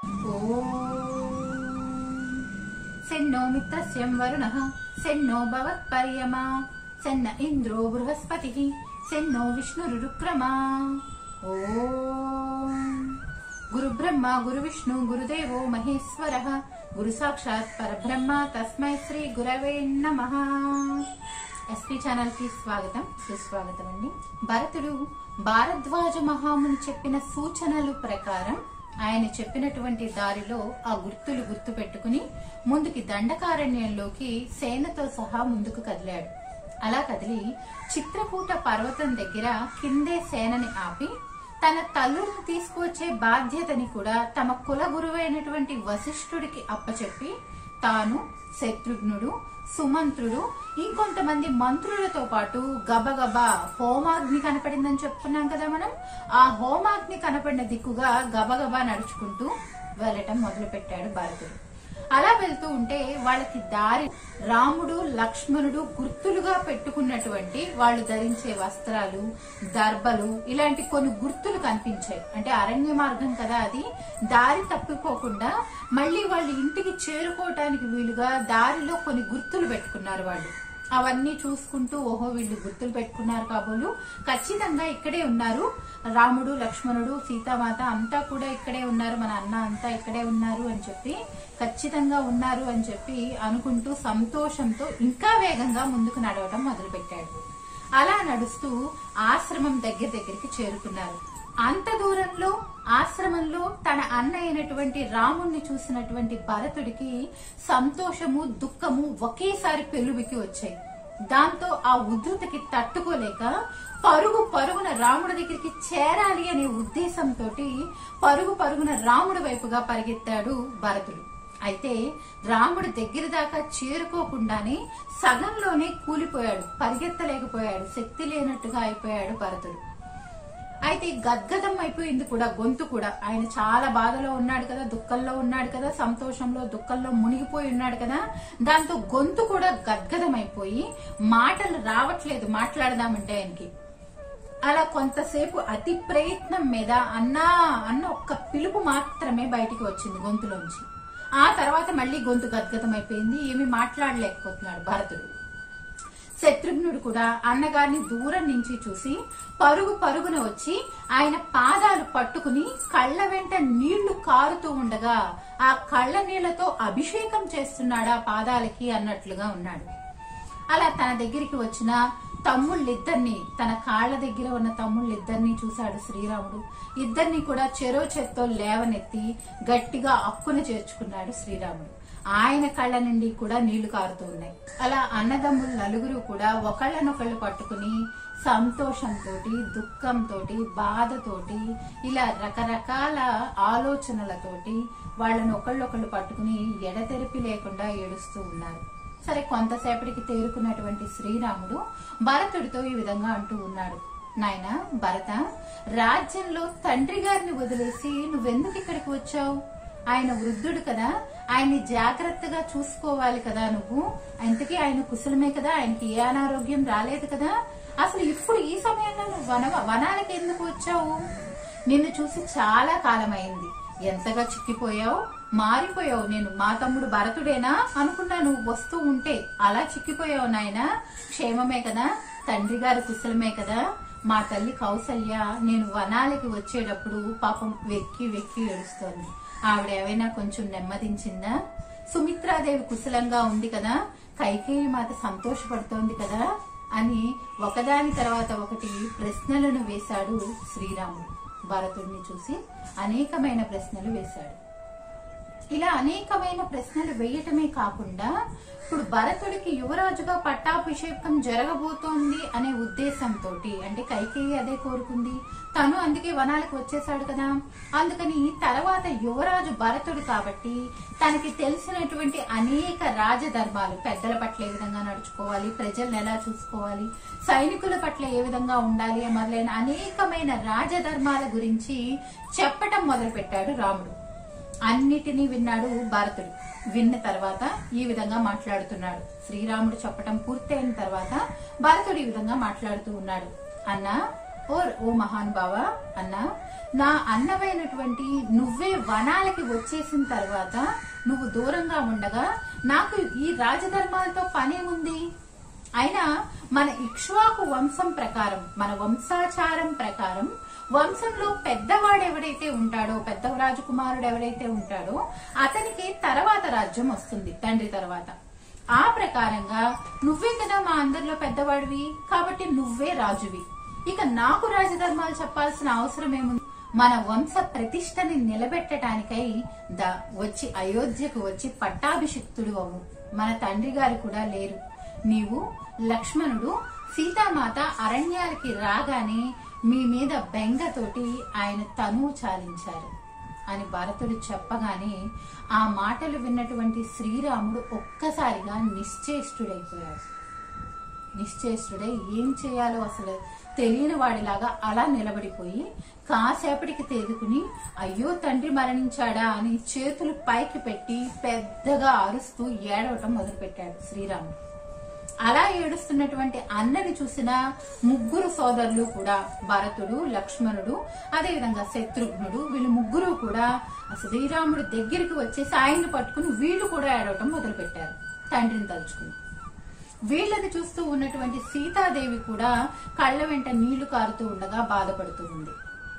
సెన్నో మిత్రస్యం వరుణః సెన్నో భవత్పర్యమా సెన్న ఇంద్రో బృహస్పతి సెన్నో విష్ణురుక్రమా ఓం గురు బ్రహ్మ గురు విష్ణు గురుదేవో మహేశ్వర గురు సాక్షాత్ పరబ్రహ్మ తస్మై శ్రీ గురవే నమ ఎస్పీ ఛానల్ కి స్వాగతం సుస్వాగతం అండి భరతుడు భారద్వాజ మహాముని చెప్పిన సూచనలు ప్రకారం ఆయన చెప్పినటువంటి దారిలో ఆ గుర్తులు గుర్తు పెట్టుకుని ముందుకి దండకారణ్యంలోకి సేనతో సహా ముందుకు కదిలాడు అలా కదిలి చిత్రకూట పర్వతం దగ్గర కిందే సేనని ఆపి తన తల్లులను తీసుకువచ్చే బాధ్యతని కూడా తమ కుల గురువైనటువంటి వశిష్ఠుడికి అప్పచెప్పి తాను శత్రుఘ్నుడు సుమంత్రుడు ఇంకొంతమంది మంత్రులతో పాటు గబగబా హోమాగ్ని కనపడిందని చెప్పుకున్నాం కదా మనం ఆ హోమాగ్ని కనపడిన దిక్కుగా గబగబా నడుచుకుంటూ వెళ్ళటం మొదలు పెట్టాడు భరతుడు అలా వెళ్తూ ఉంటే వాళ్ళకి దారి రాముడు లక్ష్మణుడు గుర్తులుగా పెట్టుకున్నటువంటి వాళ్ళు ధరించే వస్త్రాలు దర్బలు ఇలాంటి కొన్ని గుర్తులు కనిపించాయి అంటే అరణ్య మార్గం కదా అది దారి తప్పిపోకుండా మళ్ళీ వాళ్ళ ఇంటికి చేరుకోవటానికి వీలుగా దారిలో కొన్ని గుర్తులు పెట్టుకున్నారు వాళ్ళు అవన్నీ చూసుకుంటూ ఓహో వీళ్ళు గుర్తులు పెట్టుకున్నారు కాబోలు ఖచ్చితంగా ఇక్కడే ఉన్నారు రాముడు లక్ష్మణుడు సీతామాత అంతా కూడా ఇక్కడే ఉన్నారు మన అన్న అంతా ఇక్కడే ఉన్నారు అని చెప్పి ఖచ్చితంగా ఉన్నారు అని చెప్పి అనుకుంటూ సంతోషంతో ఇంకా వేగంగా ముందుకు నడవడం మొదలు పెట్టాడు అలా నడుస్తూ ఆశ్రమం దగ్గర దగ్గరికి చేరుకున్నారు అంత దూరంలో ఆశ్రమంలో తన అన్న అయినటువంటి రాముణ్ణి చూసినటువంటి భరతుడికి సంతోషము దుఃఖము ఒకేసారి పెళ్ళుబికి వచ్చాయి దాంతో ఆ ఉద్ధృతికి తట్టుకోలేక పరుగు పరుగున రాముడి దగ్గరికి చేరాలి అనే ఉద్దేశంతో పరుగు పరుగున రాముడి వైపుగా పరిగెత్తాడు భరతుడు అయితే రాముడి దగ్గర దాకా చేరుకోకుండానే సగంలోనే కూలిపోయాడు పరిగెత్తలేకపోయాడు శక్తి లేనట్టుగా అయిపోయాడు భరతుడు అయితే గద్గదం అయిపోయింది కూడా గొంతు కూడా ఆయన చాలా బాధలో ఉన్నాడు కదా దుఃఖంలో ఉన్నాడు కదా సంతోషంలో దుఃఖంలో మునిగిపోయి ఉన్నాడు కదా దాంతో గొంతు కూడా గద్గదం అయిపోయి మాటలు రావట్లేదు మాట్లాడదామంటే ఆయనకి అలా కొంతసేపు అతి ప్రయత్నం మీద అన్నా అన్న ఒక్క పిలుపు మాత్రమే బయటికి వచ్చింది గొంతులోంచి ఆ తర్వాత మళ్ళీ గొంతు గద్గదం అయిపోయింది ఏమి మాట్లాడలేకపోతున్నాడు భరతుడు శత్రుఘ్నుడు కూడా అన్నగారిని దూరం నుంచి చూసి పరుగు పరుగున వచ్చి ఆయన పాదాలు పట్టుకుని కళ్ళ వెంట నీళ్లు కారుతూ ఉండగా ఆ కళ్ళ నీళ్లతో అభిషేకం చేస్తున్నాడా పాదాలకి అన్నట్లుగా ఉన్నాడు అలా తన దగ్గరికి వచ్చిన తమ్ముళ్ళిద్దరిని తన కాళ్ళ దగ్గర ఉన్న తమ్ముళ్ళిద్దరిని చూశాడు శ్రీరాముడు ఇద్దరిని కూడా చెరో చెత్తో లేవనెత్తి గట్టిగా అక్కున చేర్చుకున్నాడు శ్రీరాముడు ఆయన కళ్ళ నుండి కూడా నీళ్లు కారుతూ ఉన్నాయి అలా అన్నదమ్ములు నలుగురు కూడా ఒకళ్ళనొకళ్ళు పట్టుకుని సంతోషంతో దుఃఖంతో బాధతోటి ఇలా రకరకాల ఆలోచనలతోటి వాళ్ళని ఒకళ్ళొకళ్ళు పట్టుకుని ఎడతెరిపి లేకుండా ఏడుస్తూ ఉన్నారు సరే కొంతసేపటికి తేరుకున్నటువంటి శ్రీరాముడు భరతుడితో ఈ విధంగా అంటూ ఉన్నాడు నాయన భరత రాజ్యంలో తండ్రి గారిని వదిలేసి నువ్వెందుకు ఇక్కడికి వచ్చావు ఆయన వృద్ధుడు కదా ఆయన్ని జాగ్రత్తగా చూసుకోవాలి కదా నువ్వు ఇంతకీ ఆయన కుశలమే కదా ఆయనకి ఏ అనారోగ్యం రాలేదు కదా అసలు ఇప్పుడు ఈ సమయంలో నువ్వు వన వనాలకి ఎందుకు వచ్చావు నిన్ను చూసి చాలా కాలం అయింది ఎంతగా చిక్కిపోయావు మారిపోయావు నేను మా తమ్ముడు భరతుడేనా అనుకున్నా నువ్వు వస్తూ ఉంటే అలా చిక్కిపోయావు నాయన క్షేమమే కదా తండ్రి గారి కుశలమే కదా మా తల్లి కౌసల్య నేను వనాలకి వచ్చేటప్పుడు పాపం వెక్కి వెక్కి ఏడుస్తోంది ఆవిడ ఏమైనా కొంచెం నెమ్మదించిందా సుమిత్రాదేవి కుశలంగా ఉంది కదా కైకేయి మాత సంతోషపడుతోంది కదా అని ఒకదాని తర్వాత ఒకటి ప్రశ్నలను వేశాడు శ్రీరాముడు భరతుడిని చూసి అనేకమైన ప్రశ్నలు వేశాడు ఇలా అనేకమైన ప్రశ్నలు వేయటమే కాకుండా ఇప్పుడు భరతుడికి యువరాజుగా పట్టాభిషేకం జరగబోతోంది అనే ఉద్దేశంతో అంటే కైకేయి అదే కోరుకుంది తను అందుకే వనాలకు వచ్చేసాడు కదా అందుకని తర్వాత యువరాజు భరతుడు కాబట్టి తనకి తెలిసినటువంటి అనేక రాజధర్మాలు పెద్దల పట్ల ఏ విధంగా నడుచుకోవాలి ప్రజల్ని ఎలా చూసుకోవాలి సైనికుల పట్ల ఏ విధంగా ఉండాలి మొదలైన అనేకమైన రాజధర్మాల గురించి చెప్పటం మొదలు పెట్టాడు రాముడు అన్నిటినీ విన్నాడు భరతుడు విన్న తర్వాత ఈ విధంగా మాట్లాడుతున్నాడు శ్రీరాముడు చెప్పటం పూర్తయిన తర్వాత భరతుడు ఈ విధంగా మాట్లాడుతూ ఉన్నాడు అన్నా ఓ ఓ మహానుభావ అన్న నా అన్నమైనటువంటి నువ్వే వనాలకి వచ్చేసిన తర్వాత నువ్వు దూరంగా ఉండగా నాకు ఈ రాజధర్మాలతో పనేముంది అయినా మన ఇక్ష్వాకు వంశం ప్రకారం మన వంశాచారం ప్రకారం వంశంలో పెద్దవాడు ఎవడైతే ఉంటాడో పెద్ద రాజకుమారుడు ఎవరైతే ఉంటాడో అతనికి తర్వాత రాజ్యం వస్తుంది తండ్రి తర్వాత ఆ ప్రకారంగా నువ్వే కదా మా అందరిలో పెద్దవాడివి కాబట్టి నువ్వే రాజువి ఇక నాకు రాజధర్మాలు చెప్పాల్సిన అవసరం ఏముంది మన వంశ ప్రతిష్టని నిలబెట్టడానికై ద వచ్చి అయోధ్యకు వచ్చి పట్టాభిషిక్తుడు అవు మన తండ్రి గారు కూడా లేరు నీవు లక్ష్మణుడు సీతామాత అరణ్యాలకి రాగానే మీ మీద బెంగతోటి ఆయన తనువు చాలించారు అని భరతుడు చెప్పగానే ఆ మాటలు విన్నటువంటి శ్రీరాముడు ఒక్కసారిగా నిశ్చేష్టుడైపోయాడు నిశ్చేష్టుడై ఏం చేయాలో అసలు తెలియని వాడిలాగా అలా నిలబడిపోయి కాసేపటికి తేదుకుని అయ్యో తండ్రి మరణించాడా అని చేతులు పైకి పెట్టి పెద్దగా అరుస్తూ ఏడవటం మొదలుపెట్టాడు శ్రీరాముడు అలా ఏడుస్తున్నటువంటి అన్నని చూసిన ముగ్గురు సోదరులు కూడా భరతుడు లక్ష్మణుడు అదేవిధంగా శత్రుఘ్నుడు వీళ్ళు ముగ్గురు కూడా శ్రీరాముడు దగ్గరికి వచ్చేసి ఆయన్ని పట్టుకుని వీళ్ళు కూడా ఏడవటం మొదలుపెట్టారు తండ్రిని తలుచుకుని వీళ్ళని చూస్తూ ఉన్నటువంటి సీతాదేవి కూడా కళ్ళ వెంట నీళ్లు కారుతూ ఉండగా బాధపడుతూ ఉంది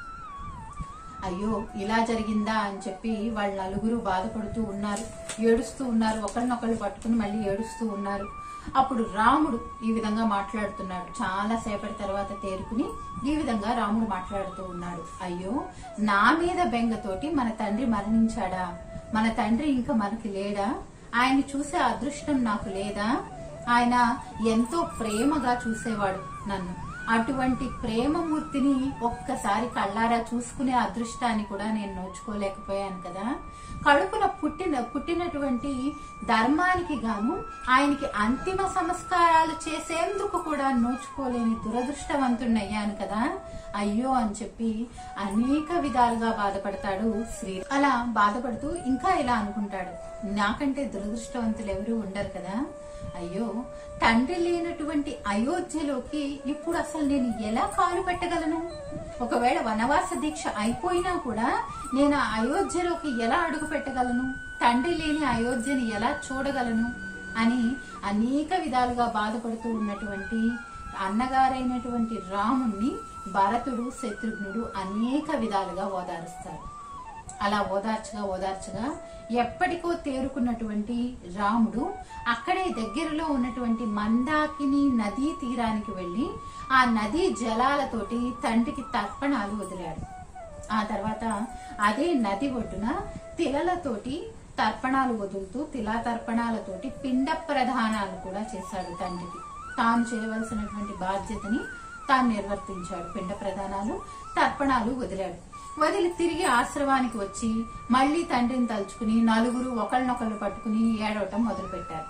అయ్యో ఇలా జరిగిందా అని చెప్పి వాళ్ళ నలుగురు బాధపడుతూ ఉన్నారు ఏడుస్తూ ఉన్నారు ఒకరినొకళ్ళు పట్టుకుని మళ్ళీ ఏడుస్తూ ఉన్నారు అప్పుడు రాముడు ఈ విధంగా మాట్లాడుతున్నాడు చాలా సేపటి తర్వాత తేరుకుని ఈ విధంగా రాముడు మాట్లాడుతూ ఉన్నాడు అయ్యో నా మీద బెంగతోటి మన తండ్రి మరణించాడా మన తండ్రి ఇంకా మనకి లేడా ఆయన్ని చూసే అదృష్టం నాకు లేదా ఆయన ఎంతో ప్రేమగా చూసేవాడు నన్ను అటువంటి ప్రేమమూర్తిని ఒక్కసారి కళ్ళారా చూసుకునే అదృష్టాన్ని కూడా నేను నోచుకోలేకపోయాను కదా కడుపున పుట్టిన పుట్టినటువంటి ధర్మానికి గాను ఆయనకి అంతిమ సంస్కారాలు చేసేందుకు కూడా నోచుకోలేని దురదృష్టవంతుణ్ణయ్యాను కదా అయ్యో అని చెప్పి అనేక విధాలుగా బాధపడతాడు శ్రీ అలా బాధపడుతూ ఇంకా ఇలా అనుకుంటాడు నాకంటే దురదృష్టవంతులు ఎవరు ఉండరు కదా అయ్యో తండ్రి లేనటువంటి అయోధ్యలోకి ఇప్పుడు అసలు నేను ఎలా కాలు పెట్టగలను ఒకవేళ వనవాస దీక్ష అయిపోయినా కూడా నేను ఆ అయోధ్యలోకి ఎలా అడుగు పెట్టగలను తండ్రి లేని అయోధ్యని ఎలా చూడగలను అని అనేక విధాలుగా బాధపడుతూ ఉన్నటువంటి అన్నగారైనటువంటి రాముణ్ణి భరతుడు శత్రుఘ్నుడు అనేక విధాలుగా ఓదారుస్తారు అలా ఓదార్చగా ఓదార్చగా ఎప్పటికో తేరుకున్నటువంటి రాముడు అక్కడే దగ్గరలో ఉన్నటువంటి మందాకిని నదీ తీరానికి వెళ్లి ఆ నదీ జలాలతోటి తండ్రికి తర్పణాలు వదిలాడు ఆ తర్వాత అదే నది ఒడ్డున తిలలతోటి తర్పణాలు వదులుతూ తిలా తర్పణాలతోటి పిండ ప్రధానాలు కూడా చేశాడు తండ్రికి తాను చేయవలసినటువంటి బాధ్యతని తాను నిర్వర్తించాడు పిండ ప్రధానాలు తర్పణాలు వదిలాడు వదిలి తిరిగి ఆశ్రమానికి వచ్చి మళ్ళీ తండ్రిని తలుచుకుని నలుగురు ఒకళ్ళనొకళ్ళు పట్టుకుని ఏడవటం మొదలుపెట్టారు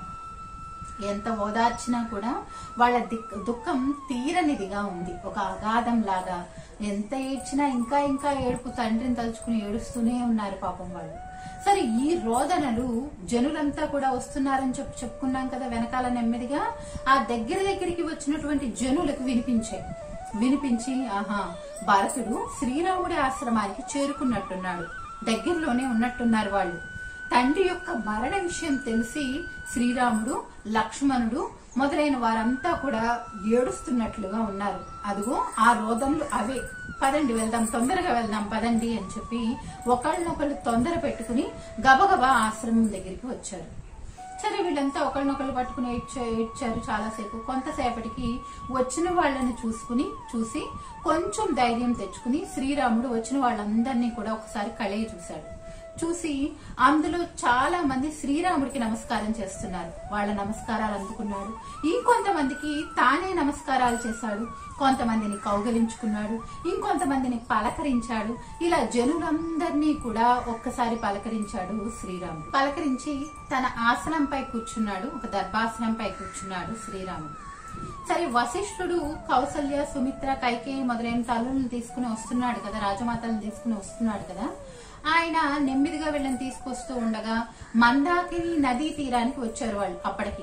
ఎంత ఓదార్చినా కూడా వాళ్ళ దిక్ దుఃఖం తీరనిదిగా ఉంది ఒక అగాధం లాగా ఎంత ఏడ్చినా ఇంకా ఇంకా ఏడుపు తండ్రిని తలుచుకుని ఏడుస్తూనే ఉన్నారు పాపం వాళ్ళు సరే ఈ రోదనలు జనులంతా కూడా వస్తున్నారని చెప్పి చెప్పుకున్నాం కదా వెనకాల నెమ్మదిగా ఆ దగ్గర దగ్గరికి వచ్చినటువంటి జనులకు వినిపించాయి వినిపించి ఆహా భరతుడు శ్రీరాముడి ఆశ్రమానికి చేరుకున్నట్టున్నాడు దగ్గరలోనే ఉన్నట్టున్నారు వాళ్ళు తండ్రి యొక్క మరణ విషయం తెలిసి శ్రీరాముడు లక్ష్మణుడు మొదలైన వారంతా కూడా ఏడుస్తున్నట్లుగా ఉన్నారు అదిగో ఆ రోదనలు అవే పదండి వెళ్దాం తొందరగా వెళ్దాం పదండి అని చెప్పి ఒకళ్ళనొకళ్ళు తొందర పెట్టుకుని గబగబా ఆశ్రమం దగ్గరికి వచ్చారు సరే వీళ్ళంతా ఒకళ్ళనొకళ్ళు పట్టుకుని ఏడ్చా ఏడ్చారు చాలాసేపు కొంతసేపటికి వచ్చిన వాళ్ళని చూసుకుని చూసి కొంచెం ధైర్యం తెచ్చుకుని శ్రీరాముడు వచ్చిన వాళ్ళందరినీ కూడా ఒకసారి కళే చూశాడు చూసి అందులో చాలా మంది శ్రీరాముడికి నమస్కారం చేస్తున్నారు వాళ్ళ నమస్కారాలు అందుకున్నాడు ఇంకొంతమందికి తానే నమస్కారాలు చేశాడు కొంతమందిని కౌగలించుకున్నాడు ఇంకొంతమందిని పలకరించాడు ఇలా జనులందరినీ కూడా ఒక్కసారి పలకరించాడు శ్రీరాముడు పలకరించి తన ఆసనంపై కూర్చున్నాడు ఒక దర్భాసనంపై కూర్చున్నాడు శ్రీరాముడు సరే వశిష్ఠుడు కౌసల్య సుమిత్ర కైకేయి మొదలైన తల్లులను తీసుకుని వస్తున్నాడు కదా రాజమాతలను తీసుకుని వస్తున్నాడు కదా ఆయన నెమ్మదిగా వీళ్ళని తీసుకొస్తూ ఉండగా మందాకిని నదీ తీరానికి వచ్చారు వాళ్ళు అప్పటికి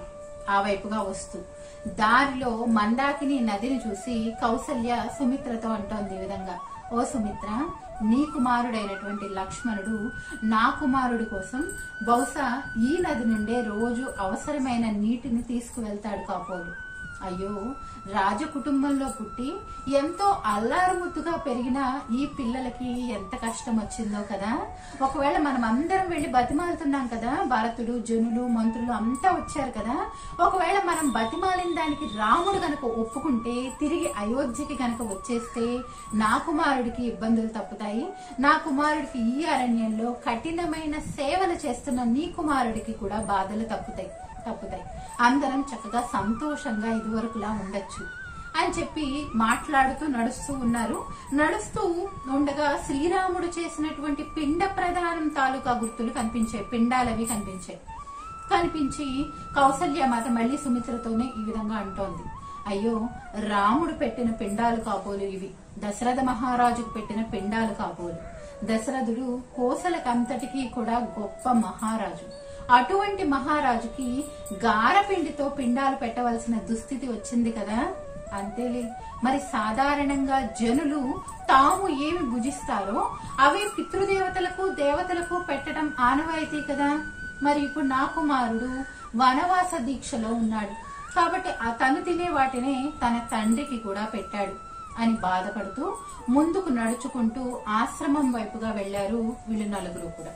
ఆ వైపుగా వస్తూ దారిలో మందాకిని నదిని చూసి కౌసల్య సుమిత్రతో అంటోంది ఈ విధంగా ఓ సుమిత్ర నీ కుమారుడైనటువంటి లక్ష్మణుడు నా కుమారుడి కోసం బహుశా ఈ నది నుండే రోజు అవసరమైన నీటిని తీసుకువెళ్తాడు కాపోలు అయ్యో రాజ కుటుంబంలో పుట్టి ఎంతో అల్లారుముద్దుగా పెరిగిన ఈ పిల్లలకి ఎంత కష్టం వచ్చిందో కదా ఒకవేళ మనం అందరం వెళ్లి బతిమాలుతున్నాం కదా భారతుడు జనులు మంత్రులు అంతా వచ్చారు కదా ఒకవేళ మనం బతిమాలిన దానికి రాముడు గనక ఒప్పుకుంటే తిరిగి అయోధ్యకి గనక వచ్చేస్తే నా కుమారుడికి ఇబ్బందులు తప్పుతాయి నా కుమారుడికి ఈ అరణ్యంలో కఠినమైన సేవలు చేస్తున్న నీ కుమారుడికి కూడా బాధలు తప్పుతాయి తప్పుతాయి అందరం చక్కగా సంతోషంగా ఇదివరకులా ఉండొచ్చు అని చెప్పి మాట్లాడుతూ నడుస్తూ ఉన్నారు నడుస్తూ ఉండగా శ్రీరాముడు చేసినటువంటి పిండ ప్రధానం తాలూకా గుర్తులు కనిపించాయి పిండాలవి కనిపించాయి కనిపించి కౌసల్య మాత మళ్ళీ సుమిత్రతోనే ఈ విధంగా అంటోంది అయ్యో రాముడు పెట్టిన పిండాలు కాబోలు ఇవి దశరథ మహారాజుకు పెట్టిన పిండాలు కాబోలు దశరథుడు కోసలకంతటికి కూడా గొప్ప మహారాజు అటువంటి మహారాజుకి గారపిండితో పిండాలు పెట్టవలసిన దుస్థితి వచ్చింది కదా అంతేలే మరి సాధారణంగా జనులు తాము ఏమి భుజిస్తారో అవి పితృదేవతలకు దేవతలకు పెట్టడం ఆనవాయితీ కదా మరి ఇప్పుడు నా కుమారుడు వనవాస దీక్షలో ఉన్నాడు కాబట్టి ఆ తను తినే వాటినే తన తండ్రికి కూడా పెట్టాడు అని బాధపడుతూ ముందుకు నడుచుకుంటూ ఆశ్రమం వైపుగా వెళ్లారు వీళ్ళు నలుగురు కూడా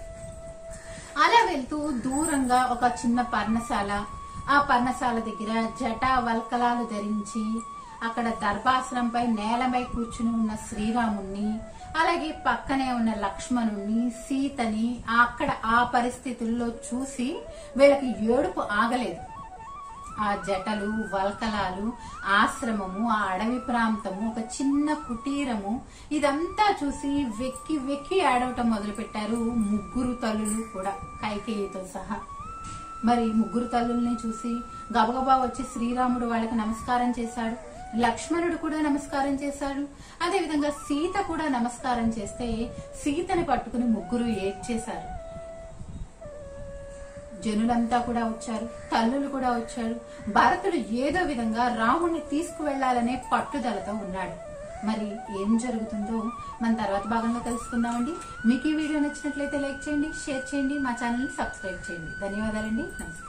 అలా వెళ్తూ దూరంగా ఒక చిన్న పర్ణశాల ఆ పర్ణశాల దగ్గర జటా వల్కలాలు ధరించి అక్కడ దర్భాసనంపై నేలపై కూర్చుని ఉన్న శ్రీరాముణ్ణి అలాగే పక్కనే ఉన్న లక్ష్మణుణ్ణి సీతని అక్కడ ఆ పరిస్థితుల్లో చూసి వీళ్ళకి ఏడుపు ఆగలేదు ఆ జటలు వల్కలాలు ఆశ్రమము ఆ అడవి ప్రాంతము ఒక చిన్న కుటీరము ఇదంతా చూసి వెక్కి వెక్కి ఆడవటం మొదలు పెట్టారు ముగ్గురు తల్లులు కూడా కైకేయితో సహా మరి ముగ్గురు తల్లుల్ని చూసి గబగబా వచ్చి శ్రీరాముడు వాళ్ళకి నమస్కారం చేశాడు లక్ష్మణుడు కూడా నమస్కారం చేశాడు అదే విధంగా సీత కూడా నమస్కారం చేస్తే సీతని పట్టుకుని ముగ్గురు ఏడ్చేశారు జనులంతా కూడా వచ్చారు తల్లులు కూడా వచ్చారు భరతుడు ఏదో విధంగా రాముణ్ణి తీసుకువెళ్లాలనే పట్టుదలతో ఉన్నాడు మరి ఏం జరుగుతుందో మన తర్వాత భాగంలో తెలుసుకుందామండి మీకు ఈ వీడియో నచ్చినట్లయితే లైక్ చేయండి షేర్ చేయండి మా ఛానల్ని సబ్స్క్రైబ్ చేయండి ధన్యవాదాలండి నమస్తే